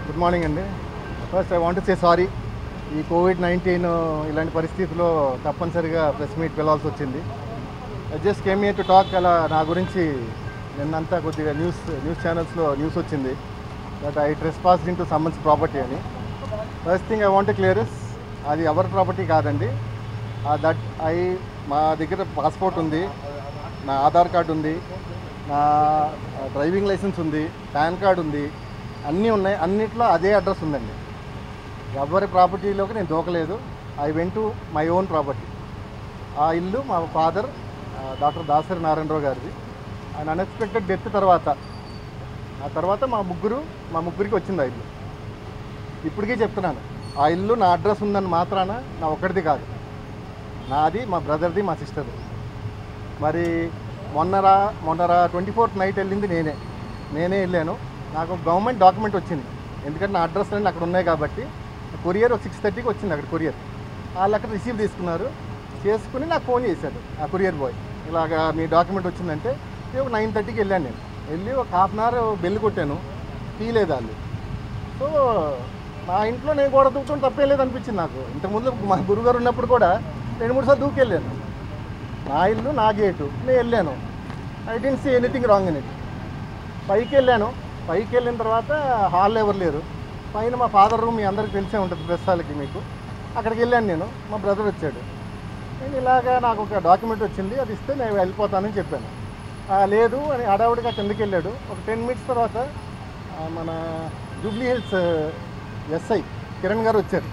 Good morning అండి first I want say sorry ఈ Covid nineteen ఇలాంటి పరిస్థితుల్లో తప్పనిసరిగా ప్రెస్ మీట్ పిలవాల్సి వచ్చింది I just came here to talk అలా నా గురించి నిన్నంతా కొద్దిగా న్యూస్ న్యూస్ ఛానల్స్లో న్యూస్ వచ్చింది that I trespass in to someone's property అని first thing I want clear అది ఎవరి ప్రాపర్టీ కాదండి దట్ ఐ మా దగ్గర పాస్పోర్ట్ ఉంది నా ఆధార్ కార్డు ఉంది నా డ్రైవింగ్ లైసెన్స్ ఉంది పాన్ కార్డు ఉంది అన్నీ ఉన్నాయి అన్నిట్లో అదే అడ్రస్ ఉందండి ఎవరి ప్రాపర్టీలోకి నేను దూకలేదు I went to my own property ఆ ఇల్లు మా ఫాదర్ డాక్టర్ దాసరి నారాయణరావు గారిది ఆయన అన్ఎక్స్పెక్టెడ్ డెత్ తర్వాత ఆ తర్వాత మా ముగ్గురు మా ముగ్గురికి వచ్చింది ఆ ఇల్లు ఇప్పటికీ చెప్తున్నాను ఆ ఇల్లు నా అడ్రస్ ఉందని మాత్రాన నా ఒక్కడిది కాదు నాది మా బ్రదర్ది మా సిస్టర్ది మరి మొన్నరా మొన్నరా ట్వంటీ ఫోర్త్ నైట్ వెళ్ళింది నేనే నేనే వెళ్ళాను నాకు గవర్నమెంట్ డాక్యుమెంట్ వచ్చింది ఎందుకంటే నా అడ్రస్ అన్నీ అక్కడ ఉన్నాయి కాబట్టి కొరియర్ ఒక సిక్స్ థర్టీకి వచ్చింది అక్కడ కొరియర్ వాళ్ళు అక్కడ రిసీవ్ తీసుకున్నారు చేసుకుని నాకు ఫోన్ చేశాడు ఆ కొరియర్ బాయ్ ఇలాగా మీ డాక్యుమెంట్ వచ్చిందంటే నేను ఒక నైన్ థర్టీకి వెళ్ళాను నేను వెళ్ళి ఒక హాఫ్ అన్ అవర్ బెల్ కొట్టాను తీయలేదు వాళ్ళు సో మా ఇంట్లో నేను కూడా దూకడం తప్పే లేదు అనిపించింది నాకు ఇంతకుముందు మా గురుగారు ఉన్నప్పుడు కూడా రెండు మూడు సార్లు దూకెళ్ళాను నా ఇల్లు నా గేటు నేను వెళ్ళాను I didn't see anything wrong in it పైకి వెళ్ళాను పైకి వెళ్ళిన తర్వాత హాల్లో ఎవరు లేరు పైన మా ఫాదర్ రూమ్ మీ అందరికి తెలిసే ఉంటుంది ప్రెస్ హాల్కి మీకు అక్కడికి వెళ్ళాను నేను మా బ్రదర్ వచ్చాడు నేను ఇలాగా నాకు ఒక డాక్యుమెంట్ వచ్చింది అది ఇస్తే నేను వెళ్ళిపోతానని చెప్పాను "ఆ, లేదు అని హడావుడిగా కిందకి వెళ్ళాడు ఒక టెన్ మినిట్స్ తర్వాత ఆ, మన జూబ్లీ హిల్స్ ఎస్ఐ కిరణ్ గారు వచ్చారు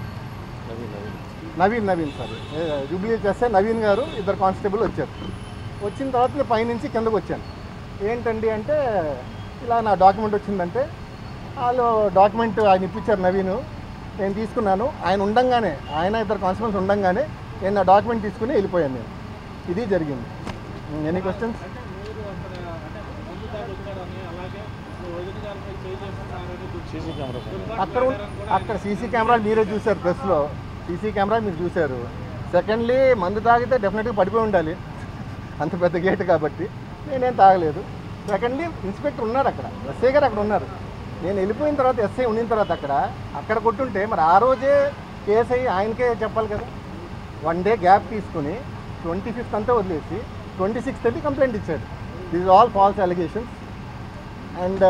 నవీన్ నవీన్ సారీ జూబ్లీ హిల్స్ ఎస్ఐ నవీన్ గారు ఇద్దరు కానిస్టేబుల్ వచ్చారు వచ్చిన తర్వాత నేను పైనుంచి కిందకు వచ్చాను ఏంటండి అంటే ఇలా నా డాక్యుమెంట్ వచ్చిందంటే వాళ్ళు డాక్యుమెంట్ ఆయన ఇప్పించారు నవీన్ నేను తీసుకున్నాను ఆయన ఉండంగానే ఆయన ఇద్దరు కానిస్టేబుల్స్ ఉండంగానే నేను నా డాక్యుమెంట్ తీసుకుని వెళ్ళిపోయాను నేను ఇది జరిగింది ఎనీ క్వశ్చన్స్ అంటే మీరు అక్కడ అంటే ముందు దాకా వచ్చాడని అలాగే మీ వదిన గారిపై చేయి చేసుకున్నారని సీసీ కెమెరా అక్కడ ఉన్- అక్కడ సీసీ కెమెరాలు మీరే చూశారు ప్రెస్లో సీసీ కెమెరా మీరు చూశారు సెకండ్లీ మందు తాగితే డెఫినెట్గా పడిపోయి ఉండాలి అంత పెద్ద గేట్ కాబట్టి నేనేం తాగలేదు సెకండ్లీ ఇన్స్పెక్టర్ ఉన్నారు అక్కడ ఎస్ఐ గారు అక్కడ ఉన్నారు నేను వెళ్ళిపోయిన తర్వాత ఎస్ఐ ఉండిన తర్వాత అక్కడ అక్కడ కొట్టుంటే మరి ఆ రోజే కేసు అయ్యి ఆయనకే చెప్పాలి కదా వన్ డే గ్యాప్ తీసుకుని ట్వంటీ ఫిఫ్త్ అంతా వదిలేసి ట్వంటీ సిక్స్త్ వెళ్ళి కంప్లైంట్ ఇచ్చాడు this all false allegations and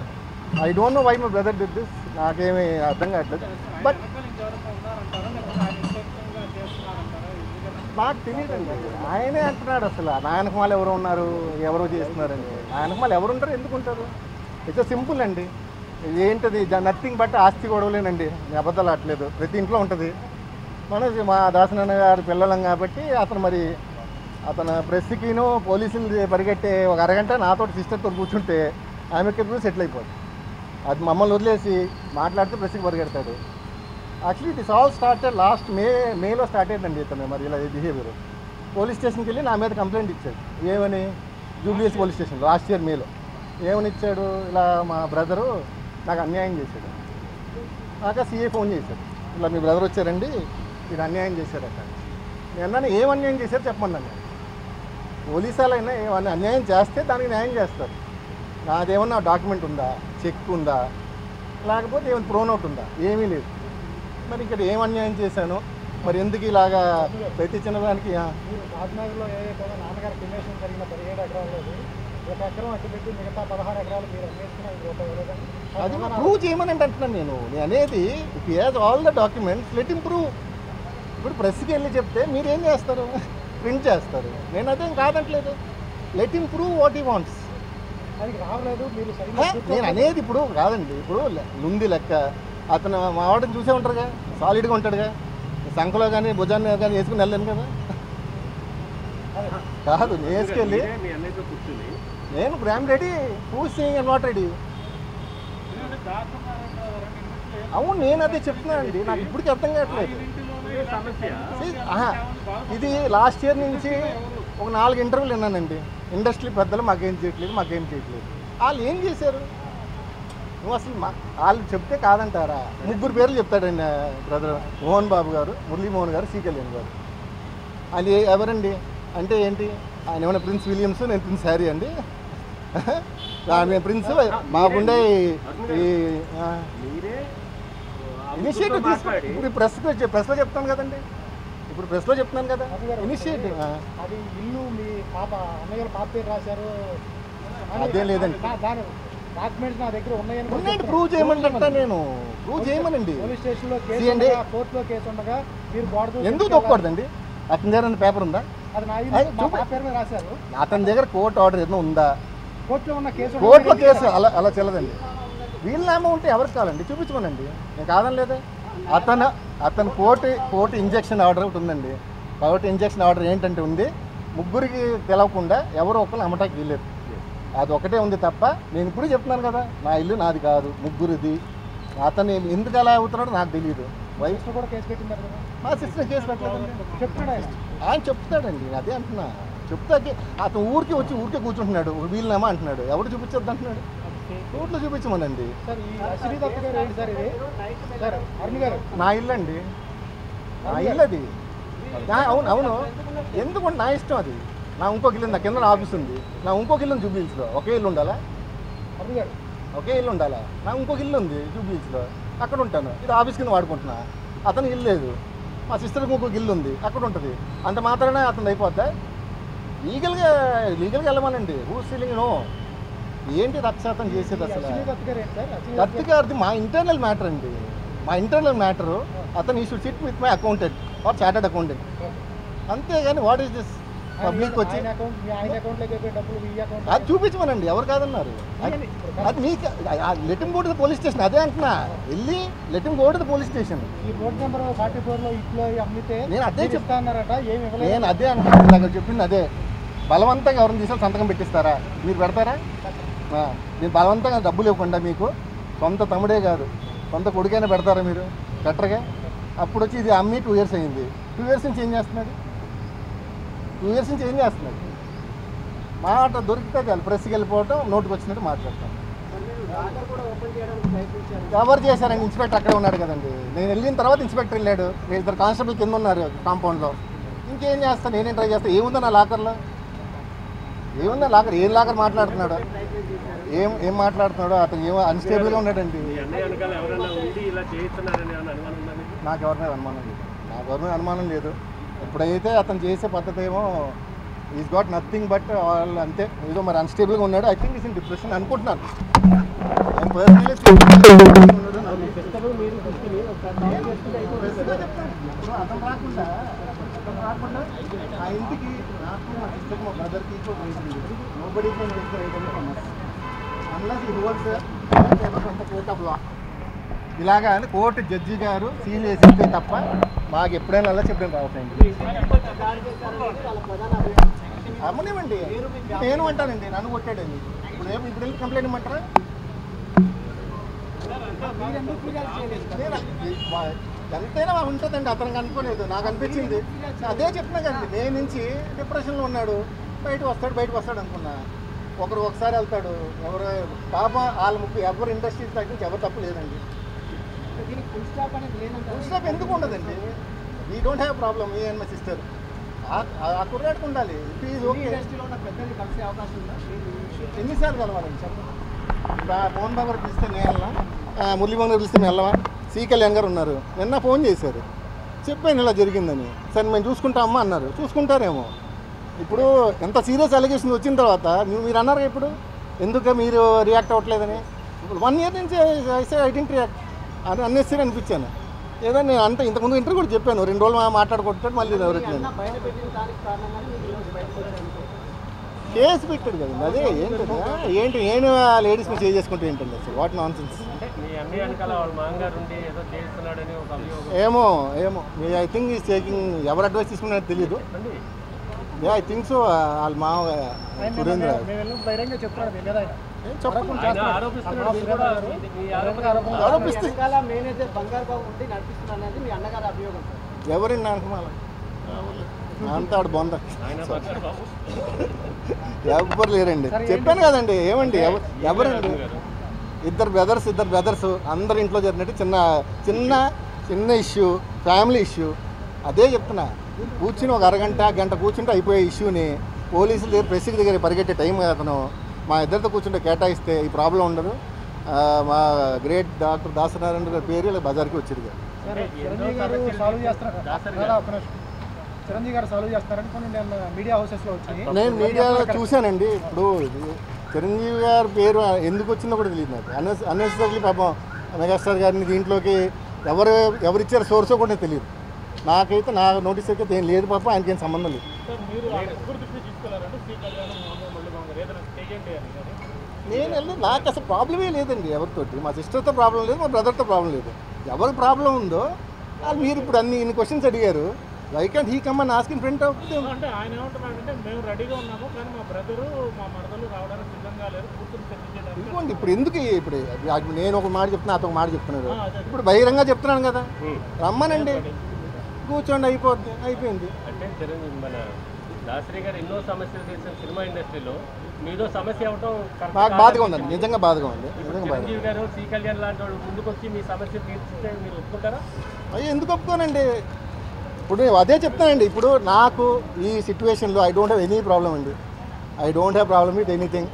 I don't know why my brother did this నాకేమీ అర్థం కావట్లేదు బట్ వెనకాల ఇంకెవరైనా ఉన్నారంటారా లేకపోతే ఆయన ఇన్స్పెక్టర్గా చేస్తున్నారంటారా ఎందుకంటే నాకు తెలియదండి ఆయనే అంటున్నాడు అసలు నాయనక వాళ్ళు ఎవరు ఉన్నారు ఎవరో చేస్తున్నారని నాయనక వాళ్ళు ఎవరు ఉంటారు ఎందుకు ఉంటారు ఇట్స్ సింపుల్ అండి ఇది ఏంటది నథింగ్ బట్ ఆస్తి గొడవలేనండి నేను అబద్ధాలు ఆడలేదు ప్రతి ఇంట్లో ఉంటుంది మన మా దాసనాన్న గారి పిల్లలం కాబట్టి అతను మరి అతను ప్రెస్కిను పోలీసులు పరిగెట్టే ఒక అరగంట నాతో సిస్టర్తో కూర్చుంటే ఆమెకి ఎప్పుడు సెటిల్ అయిపోతుంది అది మమ్మల్ని వదిలేసి మాట్లాడితే ప్రెస్కి పరిగెడతాడు actually it is all started last May మేలో స్టార్ట్ అయిందండి ఇతను మరి ఇలా బిహేవియర్ పోలీస్ స్టేషన్కి వెళ్ళి నా మీద కంప్లైంట్ ఇచ్చాడు ఏమని జూబ్లీస్ పోలీస్ స్టేషన్ లాస్ట్ ఇయర్ మేలో ఏమని ఇచ్చాడు ఇలా మా బ్రదరు నాకు అన్యాయం చేశాడు నాక సీఏ ఫోన్ చేశాడు ఇలా మీ బ్రదర్ వచ్చారండి మీరు అన్యాయం చేశారట నేను అన్నాను ఏం అన్యాయం చేశారు చెప్పమన్నాను పోలీసు వాళ్ళైనా ఏమన్నా అన్యాయం చేస్తే దానికి న్యాయం చేస్తారు నాదేమన్నా డాక్యుమెంట్ ఉందా చెక్ ఉందా లేకపోతే ఏమైనా ప్రోనోట్ ఉందా ఏమీ లేదు మరి ఇక్కడ ఏం అన్యాయం చేశాను మరి ఎందుకు ఇలాగా ప్రతి చిన్నదానికి ఆ, మీరు రాజ్నగర్లో ఏ కూడా నాన్నగారి పిన్నేషన్ జరిగిన పదిహేడు ఎకరాలు ఒక ఎకరం అట్టి పెట్టి మిగతా పదహారు ఎకరాలు మీరు అమ్మేసుకున్న రూపాయి ఇవ్వలేదని అది ప్రూవ్ చేయమని అంటే అంటున్నాను నేను నేను అనేది if has all the documents let improve ఇప్పుడు ప్రెస్కి వెళ్ళి చెప్తే మీరు ఏం చేస్తారు ప్రింట్ చేస్తారు నేను అదేం కాదంటలేదు let improve what he wants దానికి రావలేదు మీరు ఆ, సరిగ్గా నేను అనేది ఇప్పుడు కాదండి ఇప్పుడు లె- లుంది లెక్క అతను మా వాడిని చూసే ఉంటారుగా సాలిడ్గా ఉంటాడుగా సంఖలో కానీ భుజాన్ని కానీ వేసుకుని వెళ్ళాను కదా కాదు నేను వేసుకెళ్ళి మీ అన్నయ్యతో కూర్చుని నేను గ్రామ్ ready who saying and not ready ఎందుకంటే దాచున్నారంటే రెండు ఇంటిలో అవును నేను అదే చెప్తున్నాను అండి నాకు ఇప్పటికీ అర్థం కావట్లేదు ఇంటిలోనే సమస్య See, ఆహా, ఇది లాస్ట్ ఇయర్ నుంచి ఒక నాలుగు ఇంటర్వ్యూలు విన్నానండి ఇండస్ట్రీ పెద్దలు మాకేం చేయట్లేదు మాకేం చేయట్లేదు వాళ్ళు ఏం చేశారు నువ్వు అసలు మా వాళ్ళు చెప్తే కాదంటారా ముగ్గురు పేర్లు చెప్తాడండి బ్రదర్ మోహన్ బాబు గారు మురళీ మోహన్ గారు సి కళ్యాణ్ గారు అది ఎవరండి అంటే ఏంటి ఆయన ఏమైనా ప్రిన్స్ విలియమ్స్ నేను ప్రిన్స్ హ్యారీ అండి ఆ, మేము ప్రిన్స్ మాకుండే ఈ ఆ, మీరే ఇనిషియేటివ్ తీసుకో ఇప్పుడు ప్రెస్లో ప్రెస్లో చెప్తాను కదండి ఇప్పుడు ప్రెస్లో చెప్తున్నాను కదా ఇనిషియేటివ్ ఆ. అది ఇల్లు మీ పాప అన్నయ్య గారు పాప పేరు రాశారు అని- అదేం లేదండి. దా- దాని డాక్యుమెంట్స్ నా దగ్గర ఉన్నాయని కూడా ఉన్నాయండి చెప్తున్నారు. ప్రూవ్ చేయమంటే నేను ప్రూవ్ చేయమనండి పోలీస్ స్టేషన్ లో కేసు చేయండి. ఉండగా, కోర్టులో కేసు ఉండగా మీరు గోడ దూకి ఎందుకు తీసుకెళ్ళాలి. తొక్కకూడదండి అతని దగ్గర పేపర్ ఉందా అది నా అయ్, ఇల్లు మా చూపి. పాప పేరు మీద రాశారు అతని దగ్గర కోర్టు ఆర్డర్ ఏదో ఉందా కోర్టులో ఉన్న కేసు కోర్టులో ఉండగా కేసు అలా అలా చెల్లదండి వీళ్ళ నామం ఉంటే ఎవరికి కావాలండి చూపించుకోనండి నేను కాదని లేదా అతను అతను కోర్టు కోర్టు ఇంజెక్షన్ ఆర్డర్ ఒకటి ఉందండి కోర్టు ఇంజెక్షన్ ఆర్డర్ ఏంటంటే ఉంది ముగ్గురికి తెలవకుండా ఎవరు ఒకరు అమ్మటానికి వీల్లేదు అది ఒకటే ఉంది తప్ప నేను ఇప్పుడు చెప్తున్నాను కదా నా ఇల్లు నాది కాదు ముగ్గురిది అతను ఎందుకు అలా అవుతున్నాడో నాకు తెలియదు వైఫ్ కేసులో కూడా కేసు పెట్టింది కదా మా సిస్టర్ కేసు పెట్టలేదండి చెప్తున్నాడు ఆయన ఆయన చెప్తాడండి అదే అంటున్నా చెప్తాకి అతను ఊరికి వచ్చి ఊరికే కూర్చుంటున్నాడు వీళ్ళనేమో అంటున్నాడు ఎవడు చూపించొద్దు అంటున్నాడు కోర్టులో చూపించమనండి సార్ ఈ అశ్విని దత్త గారు ఏంటి సార్ ఇది సార్ అరుణ్ గారు నా ఇల్లు అండి నా ఇల్లు అది నా- అవును అవును ఎందుకు నా ఇష్టం అది నా ఇంకొక ఇల్లు ఉంది, నా కింద నా ఆఫీస్ ఉంది నా ఇంకొక ఇల్లు ఉంది జూబిల్స్లో ఒకే ఇల్లు ఉండాలా అరుణ్ గారు ఒకే ఇల్లు ఉండాలా నా ఇంకొక ఇల్లు ఉంది జూబిల్స్లో అక్కడ ఉంటాను ఇది ఆఫీస్ కింద వాడుకుంటున్నా అతను ఇల్లు లేదు మా సిస్టర్కి ఇంకొక ఇల్లు ఉంది అక్కడ ఉంటుంది అంత మాత్రమే అతను అయిపోద్దా లీగల్గా లీగల్గా వెళ్ళమనండి రూ సీలింగ్ నో ఏంటి రక్షాతం చేసేది ఈ అసలు అశ్విని దత్త గారు ఏంటి సార్ అశ్విని దత్త దత్తు గారిది మా ఇంటర్నల్ మ్యాటర్ అండి మా ఇంటర్నల్ మ్యాటర్ అతను he should sit with my accountant or chartered accountant అంతేగాని వాట్ ఈస్ దిస్ ఆయన పబ్లిక్ వచ్చి ఆయన అకౌంట్ మీ ఆయన అకౌంట్లోకి అయిపోయి డబ్బులు మీ అకౌంట్ అది చూపించమనండి ఎవరు కాదన్నారు అది- అది మీకు letting go to police station అదే అంటున్నా వెళ్ళి letting go to police station ఈ రోడ్ నెంబర్ ఫార్టీ ఫోర్ లో ఇట్లో అమ్మితే నేను అదే మీరు ఇస్తా అన్నారట ఏమి ఇవ్వలేదు నేను అదే అంటున్నాను ఇందాక చెప్పింది అదే బలవంతంగా ఎవరిని తీసుకొని సంతకం పెట్టిస్తారా మీరు పెడతారా ఆ, మీరు బలవంతంగా డబ్బులు ఇవ్వకుండా మీకు సొంత తమ్ముడే కాదు సొంత కొడుకైనా పెడతారా మీరు పెట్టరుగా అప్పుడు వచ్చి ఇది అమ్మి టూ ఇయర్స్ అయింది టూ ఇయర్స్ నుంచి ఏం చేస్తున్నాడు టూ ఇయర్స్ నుంచి ఏం చేస్తున్నాడు మాట దొరికితే చాలు ప్రెస్కి వెళ్ళిపోవటం నోటుకు వచ్చినట్టు మాట్లాడతాం ఎవరు చేశారండి ఇన్స్పెక్టర్ అక్కడే ఉన్నాడు కదండి నేను వెళ్ళిన తర్వాత ఇన్స్పెక్టర్ వెళ్ళాడు ఇద్దరు కానిస్టేబుల్ కింద ఉన్నారు కాంపౌండ్లో ఇంకేం చేస్తా నేనేం ట్రై చేస్తా ఏముందో నా లాకర్లో ఏముందా లాకర్ ఏం లాకర్ మాట్లాడుతున్నాడు ఏం ఏం మాట్లాడుతున్నాడో అతను ఏమో అన్స్టేబుల్గా ఉన్నాడండి మీ అన్నయ్య వెనకాల ఎవరైనా ఉండి ఇలా చేయిస్తున్నారని ఏమైనా అనుమానం ఉందా మీకు? నాకు ఎవరి మీద అనుమానం లేదు నాకు ఎవరి మీద అనుమానం లేదు ఇప్పుడైతే అతను చేసే పద్ధతి ఏమో ఈజ్ గాట్ నథింగ్ బట్ వాళ్ళు అంతే ఏదో మరి అన్స్టేబుల్గా ఉన్నాడు I think is in depression అనుకుంటున్నాను నేను పర్సనలీ అతను రాకుండా అతను రాకుండా ఆ ఇంటికి నాకు మా సిస్టర్కి మా బ్రదర్కి nobody can unless he holds court of law ఇలాగా అని కోర్టు జడ్జి గారు సీల్ వేసి ఇస్తే తప్ప మాకు ఎప్పుడైనా అలా చెప్పడం రావట్లేదు అమ్మనివ్వండి నేను అంటానండి నన్ను కొట్టాడండి ఇప్పుడు ఏమి ఇప్పుడు వెళ్ళి కంప్లైంట్ ఇమ్మంటారా నేను- వా- ఎంతైనా ఉంటుందండి అతనికి అనుకోలేదు నాకు అనిపించింది అదే చెప్తున్నా కదండి మే నుంచి డిప్రెషన్లో ఉన్నాడు బయటకు వస్తాడు బయటకు వస్తాడు అనుకున్నా ఒకరు ఒకసారి వెళ్తాడు ఎవరు పాప వాళ్ళ ముగ్గురు ఎవరు ఇండస్ట్రీస్ దగ్గర నుంచి ఎవరు తప్పు లేదండి దీనికి ఫుల్ స్టాప్ అనేది లేదంటే ఫుల్ స్టాప్ ఎందుకు ఉండదండి we don't have problem me and my sister ఆ కుర్రాడికి ఉండాలి ప్లీజ్ ఓకే ఇండస్ట్రీలో ఉన్న పెద్దలు కలిసే అవకాశం ఉందా ఎన్నిసార్లు కలవాలండి చెప్పండి ఇప్పుడు ఆ మోహన్ బాబు గారు పిలిస్తే నేను వెళ్ళనా ఆ మురళీమోహన్ గారు పిలిస్తే నేను వెళ్ళవా సి కళ్యాణ్ గారు ఉన్నారు నిన్న ఫోన్ చేశారు చెప్పాను ఇలా జరిగిందని సరే మేము చూసుకుంటామమ్మా అన్నారు చూసుకుంటారేమో ఇప్పుడు ఎంత సీరియస్ అలిగేషన్ వచ్చిన తర్వాత మీరు మీరు అన్నారు కదా ఇప్పుడు ఎందుకు మీరు రియాక్ట్ అవ్వట్లేదని ఇప్పుడు వన్ ఇయర్ నుంచి ఐ డెంట్ రియాక్ట్ అని అన్నెసరీ అనిపించాను ఏదో నేను అంత ఇంతకుముందు ఇంటర్ కూడా చెప్పాను రెండు రోజులు మా- మాట్లాడుకుంటాడు మళ్ళీ ఎవరికి బయట పెట్టిన దానికి కారణంగానే మీకు ఈరోజు బయటకు వచ్చారు కేసు పెట్టాడు కదండి అదే ఏంటి ఏంటి నేను లేడీస్ మీద చేసుకుంటే ఏంటండి అసలు వాట్ నాన్ సెన్స్ అంటే మీ అన్నయ్య వెనకాల వాళ్ళ మామగారు ఉండి ఏదో చేస్తున్నాడని ఒక అభియోగం ఏమో ఏమో ఐ థింక్ ఈస్ టేకింగ్ ఎవరు అడ్వైస్ తీసుకున్నారో తెలియదు అండి ఐ థింక్ సో వాళ్ళ మావ సురేంద్ర మేము వెళ్ళి బహిరంగ చెప్తున్నాడు మీ మీద ఆయన ఏం చెప్పండి ఆయన ఆరోపిస్తున్నాడు మీరు కూడా మీ- మీ ఆరోపణ ఆరోపిస్తే వెనకాల మేనేజర్ బంగారు బాబు ఉండి నడిపిస్తున్నారు అనేది మీ అన్నగారి అభియోగం సార్ ఎవరండి అనుకున్నాను అంతా ఆడు బొంద ఆయన భద్ర బాబు ఎవ్వరు లేరండి చెప్పాను కదండి ఏమండి ఎవ- ఎవరండి ఇద్దరు బ్రదర్స్ ఇద్దరు బ్రదర్స్ అందరు ఇంట్లో జరిగినట్టు చిన్న చిన్న చిన్న ఇష్యూ ఫ్యామిలీ ఇష్యూ అదే చెప్తున్నా కూర్చుని ఒక అరగంట గంట కూర్చుంటే అయిపోయే ఇష్యూని పోలీసుల దగ్గర ప్రెస్కి దగ్గర పరిగెట్టే టైం అతను మా ఇద్దరితో కూర్చుంటే కేటాయిస్తే ఈ ప్రాబ్లం ఉండదు ఆ, మా గ్రేట్ డాక్టర్ దాసనారాయణ గారి పేరు ఇలా బజార్కి వచ్చేది కాదు. సార్ చిరంజీవి గారు సాల్వ్ చేస్తున్నారు కదా, ఒక్క నిమిషం. చిరంజీవి గారు సాల్వ్ చేస్తున్నారని కొన్ని నేను మీడియా హౌసెస్లో వచ్చినాయి నేను మీడియాలో చూశానండి ఇప్పుడు ఇది చిరంజీవి గారి పేరు ఎందుకు వచ్చిందో కూడా తెలియదు నాకు అన్నెస్ అన్నెసరీ పాపం మెగాస్టార్ గారిని దీంట్లోకి ఎవరు ఎవరిచ్చారు సోర్సో కూడా తెలియదు నాకైతే నా నోటీస్ అయితే ఏం లేదు పాపం ఆయనకి ఏం సంబంధం లేదు సార్ మీరు ఆ ముగ్గురు దృష్టి తీసుకెళ్లారంటే శ్రీ కళ్యాణం మామూలు మళ్ళీ మామూలు ఏదైనా చేయండి అని కానీ నేను వెళ్ళి నాకు అసలు ప్రాబ్లమే లేదండి ఎవరితోటి మా సిస్టర్తో ప్రాబ్లం లేదు మా బ్రదర్తో ప్రాబ్లం లేదు ఎవరికి ప్రాబ్లం ఉందో అది మీరు ఇప్పుడు అన్ని ఇన్ని క్వశ్చన్స్ అడిగారు why can he come and ask in front of అంటే ఆయన ఏమంటున్నాడంటే మేము రెడీగా ఉన్నాము కానీ మా బ్రదరు మా మరదలు రావడానికి సిద్ధంగా లేరు కూర్చొని చర్చ చేయడానికి ఇదిగోండి ఇప్పుడు ఎందుకు ఇప్పుడు అది నేను ఒక మాట చెప్తున్నా అతను ఒక మాట చెప్తున్నాడు ఆ, అదే. ఇప్పుడు బహిరంగ చెప్తున్నాను కదా రమ్మనండి కూర్చోండి అయిపోద్ది అయిపోయింది అంటే చిరంజీవి మన దాసరి గారు ఎన్నో సమస్యలు చేసిన సినిమా ఇండస్ట్రీలో మీదో సమస్య అవటం correct నాకు కాదని బాధగా ఉందండి నిజంగా బాధగా ఉంది ఇప్పుడు నిజంగా బాధగా చిరంజీవి గారు సి కళ్యాణ్ లాంటి వాళ్ళు ముందుకు వచ్చి మీ సమస్య తీర్చితే మీరు ఒప్పుకుంటారా అయ్యో ఎందుకు ఒప్పుకోనండి ఇప్పుడు నేను అదే చెప్తానండి ఇప్పుడు నాకు ఈ సిచ్యువేషన్లో I don't have any problem అండి I don't have problem with anything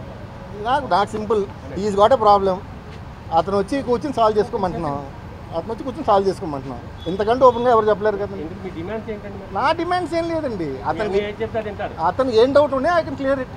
నాకు నాకు simple is got a problem అతను వచ్చి కూర్చొని సాల్వ్ చేసుకోమంటున్నాం అతను వచ్చి కూర్చొని సాల్వ్ చేసుకోమంటున్నాం ఇంతకంటే ఓపెన్గా ఎవరు చెప్పలేరు కదా ఎందుకు మీ డిమాండ్స్ ఏంటండి మరి? నా డిమాండ్స్ ఏం లేదండి అతనికి మీరు ఏం చెప్తే అది వింటారు అతను ఏం డౌట్ ఉన్నాయి ఐ కెన్ క్లియర్ ఇట్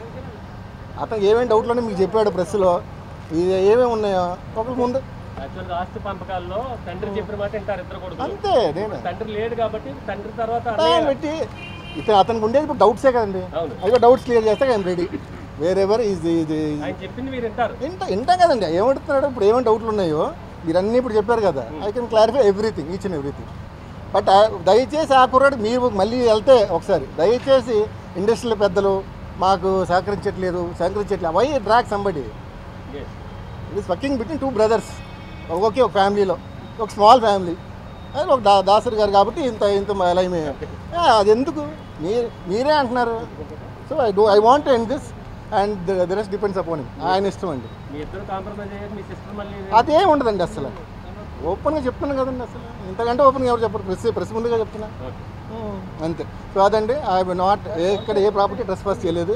అతను ఏమేమి డౌట్లు ఉన్నాయి మీకు చెప్పాడు ప్రెస్లో ఇది ఏమేమి ఉన్నాయో ఒకరి ముందు యాక్చువల్గా ఆస్తి పంపకాల్లో తండ్రి చెప్పిన మాట వింటారు ఇద్దరు కొడుకులు అంతే నేను తండ్రి లేడు కాబట్టి తండ్రి తర్వాత టైం అన్నయ్య పెట్టి ఇతను అతనికి ఉండేది ఇప్పుడు డౌట్సే కదండి అవును అయ్యో డౌట్స్ క్లియర్ చేస్తే ఐఎమ్ రెడీ వేరెవర్ ఈజ్ ఇది ఆయన చెప్పింది మీరు వింటారు ఇంట ఇంటాం కదండి ఏమంటున్నాడు ఇప్పుడు ఏమైనా డౌట్లు ఉన్నాయో మీరన్నీ ఇప్పుడు చెప్పారు కదా I can clarify everything each and everything but దయచేసి ఆ కుర్రాడు మీరు మళ్ళీ వెళ్తే ఒకసారి దయచేసి ఇండస్ట్రీల పెద్దలు మాకు సహకరించట్లేదు సహకరించట్లేదు why drag somebody Yes. It is working between two brothers ఒకే ఒక ఫ్యామిలీలో ఒక స్మాల్ ఫ్యామిలీ అది ఒక దా దాసరి గారు కాబట్టి ఇంత ఇంత లైమే అది ఎందుకు మీరు మీరే అంటున్నారు so I do I want end this and the rest depends upon ఆయన ఇష్టం అండి మీ ఇద్దరు కాంప్రమైజ్ అయ్యారు మీ సిస్టర్ మళ్ళీ అదేం ఉండదండి అసలు ఓపెన్గా చెప్తున్నాను కదండి అసలు ఇంతకంటే ఓపెన్గా ఎవరు చెప్పరు ప్రెస్ ప్రెస్ ముందుగా చెప్తున్నా ఓకే ఉం, అంతే సో అదండి ఐ నాట్ ఎక్కడ ఏ ప్రాపర్టీ ట్రెస్ పాస్ చేయలేదు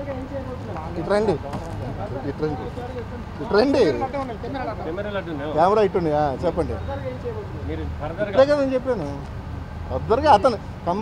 ఇటు రండి ఇటు రండి ఇటు రండి కెమెరా లడ్డు కెమెరా ఇటుండి ఆ, చెప్పండి మీరు ఫర్దర్ ఇప్పుడే కదా నేను చెప్పాను వద్దరుగా అతను కం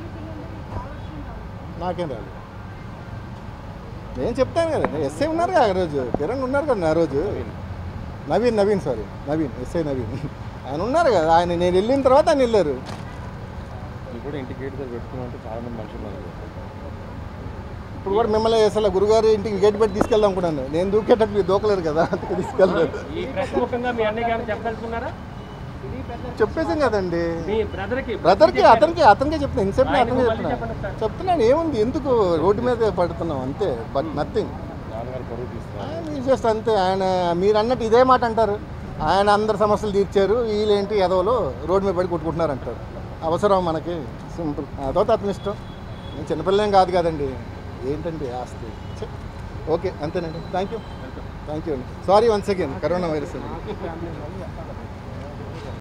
నాకేం రాదు నేను చెప్తాను కదా ఎస్ఐ ఉన్నారు కదా ఆ రోజు కిరణ్ ఉన్నారు కదా ఆ రోజు నవీన్ నవీన్ సారీ నవీన్ ఎస్ఐ నవీన్ ఆయన ఉన్నారు కదా ఆయన నేను వెళ్ళిన తర్వాత ఆయన వెళ్ళారు ఇది కూడా ఇంటి గేట్ దగ్గర పెట్టుకున్నట్టు చాలా మంది మనుషులు ఉన్నారు ఇప్పుడు కూడా మిమ్మల్ని అసలు గురుగారు ఇంటికి గేట్ పెట్టి తీసుకెళ్దాం అనుకున్నాను నేను దూకేటప్పుడు మీరు దూకలేరు కదా అందుకే తీసుకెళ్ళలేదు ఈ ప్రెస్ ముఖంగా మీ అన్నయ్య గారిని చెప్పదలుచుకున్నారా చెప్పేసాం కదండి మీ బ్రదర్ కి బ్రదర్కి అతనికి అతనికే చెప్తున్నా ఇన్సెప్ట్ ఆయనకు అతనికే మళ్ళీ చెప్తున్నా చెప్పండి సార్. చెప్తున్నాను ఏముంది ఎందుకు రోడ్డు మీద పడుతున్నాం అంతే బట్ నథింగ్ నాన్నగారు పరువు తీస్తారు జస్ట్ అంతే ఆయన మీరు అన్నట్టు ఇదే మాట అంటారు ఆయన అందరు సమస్యలు తీర్చారు వీళ్ళేంటి ఎదవలో రోడ్డు మీద పడి కొట్టుకుంటున్నారు అంటారు అవసరం మనకి సింపుల్ అదొకటి అతని ఇష్టం నేను చిన్నపిల్లేం కాదు కదండి ఏంటండి ఆస్తి ఛെ. ఓకే అంతేనండి థ్యాంక్ యూ థ్యాంక్ యూ అండి sorry once again corona virus అండి